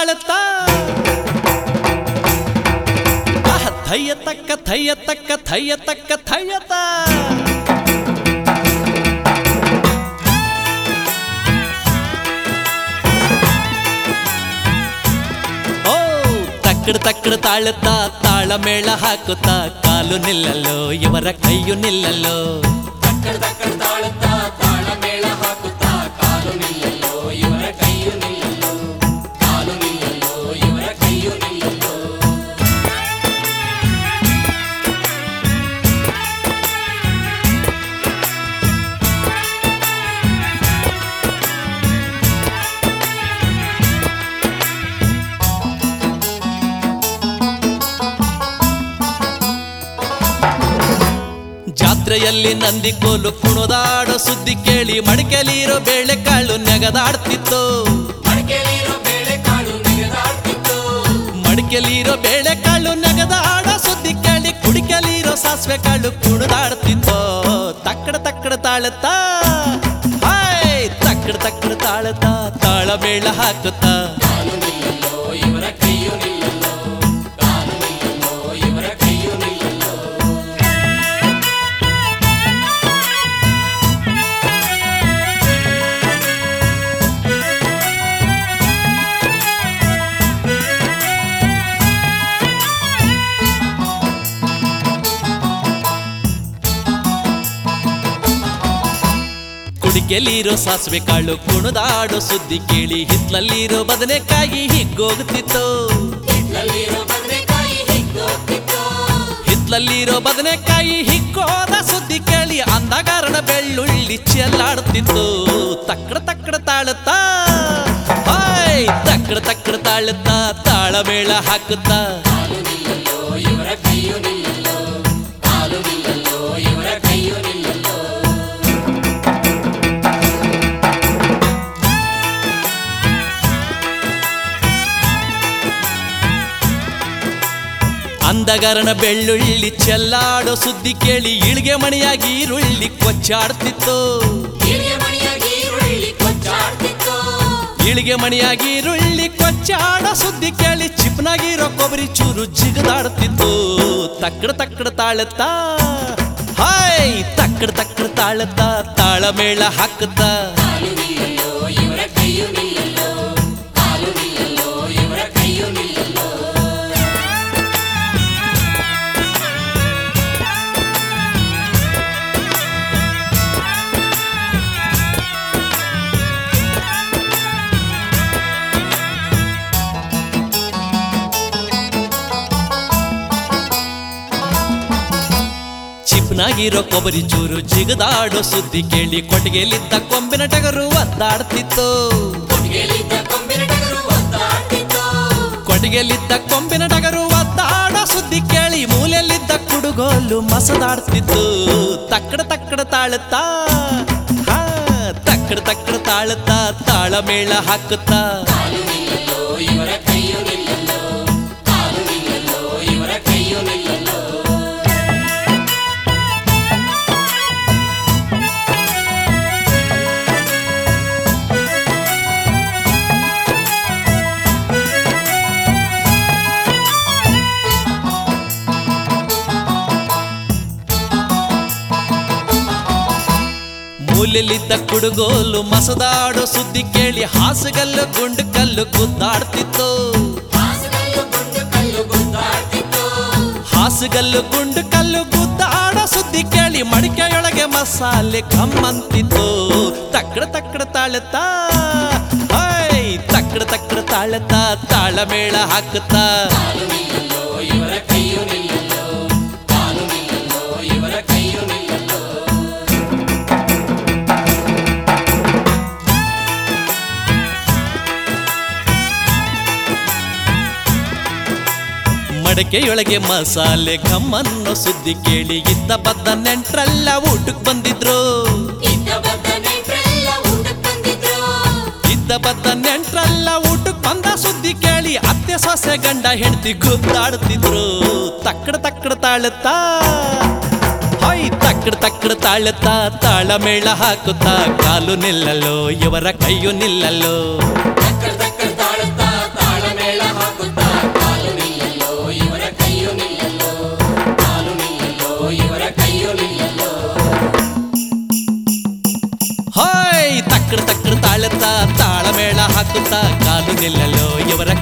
ತಾಳುತ್ತಾ ಆಹ, ಥಯ್ಯ ತಕ್ಕ ಥಯ್ಯ ತಕ್ಕ ಥಯ್ಯ ತಕ್ಕ ಥಯ್ಯತ ಓ ತಕ್ಕಡ ತಕ್ಕಡ ತಾಳುತ್ತಾ ತಾಳಮೇಳ ಹಾಕುತ್ತಾ ಕಾಲು ನಿಲ್ಲಲ್ಲೋ ಇವರ ಕೈಯು ನಿಲ್ಲಲ್ಲೋ ತಕ್ಕಡ ತಕ್ಕಡ ತಾಳುತ್ತಾ ತಾಳಮೇಳ ಹಾಕುತ್ತಾ ಕಾಲು ನಿಲ್ಲಲು ಇವರ ಕೈಯು ನಿಲ್ಲಲು ಕಾಲು ನಿಲ್ಲಲು ಇವರ ಕೈಯು ನಿಲ್ಲಲು ಜಾತ್ರೆಯಲ್ಲಿ ನಂದಿ ಕೋಲು ಕುಣದಾಡೋ ಸುದ್ದಿ ಕೇಳಿ ಮಡಿಕೆಲಿರೋ ಬೇಳೆಕಾಳು ನೆಗದಾಡ್ತಿತ್ತು ಮಡಿಕೆಲಿರೋ ಬೇಳೆಕಾಳು ನೆಗೆದಾಡ್ತಿತ್ತು ಮಡಿಕೆಲಿರೋ ಬೇಳೆಕಾಳು ನೆಗದಾಡೋ ಸುದ್ದಿ ಕೇಳಿ ಕುಡಿಕೆಲಿರೋ ಸಾಸಿವೆ ಕಾಳು ಕುಣದಾಡ್ತಿತ್ತು ತಕ್ಕಡ ತಕ್ಕಡ ತಾಳುತ್ತಾ ಹಾಯ್ ತಕ್ಕಡ ತಕ್ಕಡ ತಾಳುತ್ತಾ ತಾಳಮೇಳ ಹಾಕುತ್ತಾ ಕಾಲು ನಿಲ್ಲಲು ಇವರ ಕೈಯು ನಿಲ್ಲಲು ಕಾಲು ನಿಲ್ಲಲು ಇವರ ಕೈಯು ನಿಲ್ಲಲು ಕುಡಿಕೆಲಿರೋ ಸಾಸಿವೆ ಕಾಳು ಕುಣದಾಡೋ ಸುದ್ದಿ ಕೇಳಿ ಹಿತ್ಲಲ್ಲಿರೋ ಬದನೆಕಾಯಿ ಹಿಗ್ಗೋಗ್ತಿತ್ತು ಹಿತ್ತಲಲ್ಲಿರೋ ಬದನೆಕಾಯಿ ಹಿಗ್ಗೋಗ್ತಿತ್ತು ಹಿತ್ಲಲ್ಲಿರೋ ಬದನೆಕಾಯಿ ಹಿಕ್ಕೋದ ಸುದ್ದಿ ಕೇಳಿ ಅಂದಗಾರನ ಬೆಳ್ಳುಳ್ಳಿ ಚೆಲ್ಲಾಡ್ತಿತ್ತು ತಕ್ಕಡ ತಕ್ಕಡ ತಾಳುತ್ತಾ ಹಾಯ್ ತಕ್ಕಡ ತಕ್ಕಡ ತಾಳುತ್ತಾ ತಾಳಮೇಳ ಹಾಕುತ್ತಾ ಕಾಲು ನಿಲ್ಲಲು ಇವರ ಕೈಯು ನಿಲ್ಲಲು ಕಾಲು ನಿಲ್ಲಲು ಇವರ ಕೈಯು ನಿಲ್ಲಲು ಅಂದಗಾರನ ಬೆಳ್ಳುಳ್ಳಿ ಚೆಲ್ಲಾಡೋ ಸುದ್ದಿ ಕೇಳಿ ಇಳಿಗೆ ಮಣಿಯಾಗಿ ಈರುಳ್ಳಿ ಕೊಚ್ಚಾಡ್ತಿತ್ತು ಹಿರಿಯ ಮಣಿಯಾಗಿ ಈರುಳ್ಳಿ ಕೊಚ್ಚಾಡ್ತಿತ್ತು ಇಳಿಗೆ ಮಣಿಯಾಗಿ ಈರುಳ್ಳಿ ಕೊಚ್ಚಾಡೋ ಸುದ್ದಿ ಕೇಳಿ ಚಿಪ್ನಾಗಿರೋ ಕೊಬ್ಬರಿ ಚೂರು ಜಿಗದಾಡ್ತಿತ್ತು ತಕ್ಕಡ ತಕ್ಕಡ ತಾಳುತ್ತಾ ಹಾಯ್ ತಕ್ಕಡ ತಕ್ಕಡ ತಾಳುತ್ತಾ ತಾಳಮೇಳ ಹಾಕುತ್ತಾ ಕಾಲು ನಿಲ್ಲಲು ಇವರ ಕೈಯು ನಿಲ್ಲಲು ಕಾಲು ನಿಲ್ಲಲು ಇವರ ಕೈಯು ನಿಲ್ಲಲು ಚಿಪ್ನಾಗಿರೋ ಕೊಬ್ಬರಿ ಚೂರು ಜಿಗದಾಡೋ ಸುದ್ದಿ ಕೇಳಿ ಕೊಟ್ಟಿಗೆಲಿದ್ದ ಕೊಂಬಿನ ಟಗರು ಒದ್ದಾಡ್ತಿತ್ತು ಕೊಟ್ಟಿಗೆಲಿದ್ದ ಕೊಂಬಿನ ಟಗರು ಒದ್ದಾಡ್ತಿತ್ತು ಕೊಟ್ಟಿಗೆಲಿದ್ದ ಕೊಂಬಿನ ಟಗರು ಒದ್ದಾಡೋ ಸುದ್ದಿ ಕೇಳಿ ಮೂಲೆಯಲ್ಲಿದ್ದ ಕುಡುಗೋಲು ಮಸದಾಡ್ತಿತ್ತು ತಕ್ಕಡ ತಕ್ಕಡ ತಾಳುತ್ತಾ ಹಾ, ತಕ್ಕಡ ತಕ್ಕಡ ತಾಳುತ್ತಾ ತಾಳಮೇಳ ಹಾಕುತ್ತಾ ಕಾಲು ನಿಲ್ಲಲು ಇವರ ಕೈಯು ನಿಲ್ಲಲು ಕಾಲು ನಿಲ್ಲಲು ಇವರ ಕೈಯು ನಿಲ್ಲಲು ಮೂಲೆಯಲ್ಲಿದ್ದ ಕುಡುಗೋಲು ಮಸದಾಡೋ ಸುದ್ದಿ ಕೇಳಿ ಹಾಸುಗಲ್ಲು ಗುಂಡು ಕಲ್ಲು ಗುದ್ದಾಡ್ತಿತ್ತು ಹಾಸನಲ್ಲು ಗುಂಡು ಕಲ್ಲು ಗುದ್ದಾಡ್ತಿತ್ತು ಹಾಸುಗಲ್ಲು ಗುಂಡು ಕಲ್ಲು ಗುದ್ದಾಡೋ ಸುದ್ದಿ ಕೇಳಿ ಮಡಿಕೆಯೊಳಗೆ ಮಸಾಲೆ ಕಮ್ಮಂತಿತ್ತು ತಕ್ಕಡ ತಕ್ಕಡ ತಾಳುತ್ತಾ ಹಾಯ್ ತಕ್ಕಡ ತಕ್ಕಡ ತಾಳುತ್ತಾ ತಾಳಮೇಳ ಹಾಕುತ್ತಾ ಕಾಲು ನಿಲ್ಲಲು ಇವರ ಕೈಯು ನಿಲ್ಲಲು ಕಾಲು ನಿಲ್ಲಲು ಇವರ ಕೈಯು ನಿಲ್ಲಲು ಮಡಕೆಯೊಳಗೆ ಮಸಾಲೆ ಕಮ್ಮನ್ನೋ ಸುದ್ದಿ ಕೇಳಿ ಇದ್ದ ಬದ್ದ ನೆಂಟ್ರೆಲ್ಲ ಊಟಕ್ ಬಂದಿದ್ರು ಇದ್ದ ಬದ್ದ ನೆಂಟ್ರೆಲ್ಲ ಊಟಕ್ಕೆ ಬಂದಿದ್ರು ಇದ್ದ ಬದ್ದ ನೆಂಟ್ರೆಲ್ಲ ಊಟಕ್ ಬಂದ ಸುದ್ದಿ ಕೇಳಿ ಅತ್ತೆ ಸೊಸೆ ಗಂಡ ಹೆಂಡತಿ ಗುದ್ದಾಡ್ತಿದ್ರು ತಕ್ಕಡ ತಕ್ಕಡ ತಾಳುತ್ತಾ ಹೊಯ್ ತಕ್ಕಡ ತಕ್ಕಡ ತಾಳುತ್ತಾ ತಾಳಮೇಳ ಹಾಕುತ್ತಾ ಕಾಲು ನಿಲ್ಲಲು ಇವರ ಕೈಯು ನಿಲ್ಲಲು ತಕ್ಕಡ ತಕ್ಕಡ ತಾಳುತ್ತಾ ತಾಳಮೇಳ ಹಾಕುತ್ತಾ ಕಾಲು ನಿಲ್ಲಲು ಇವರ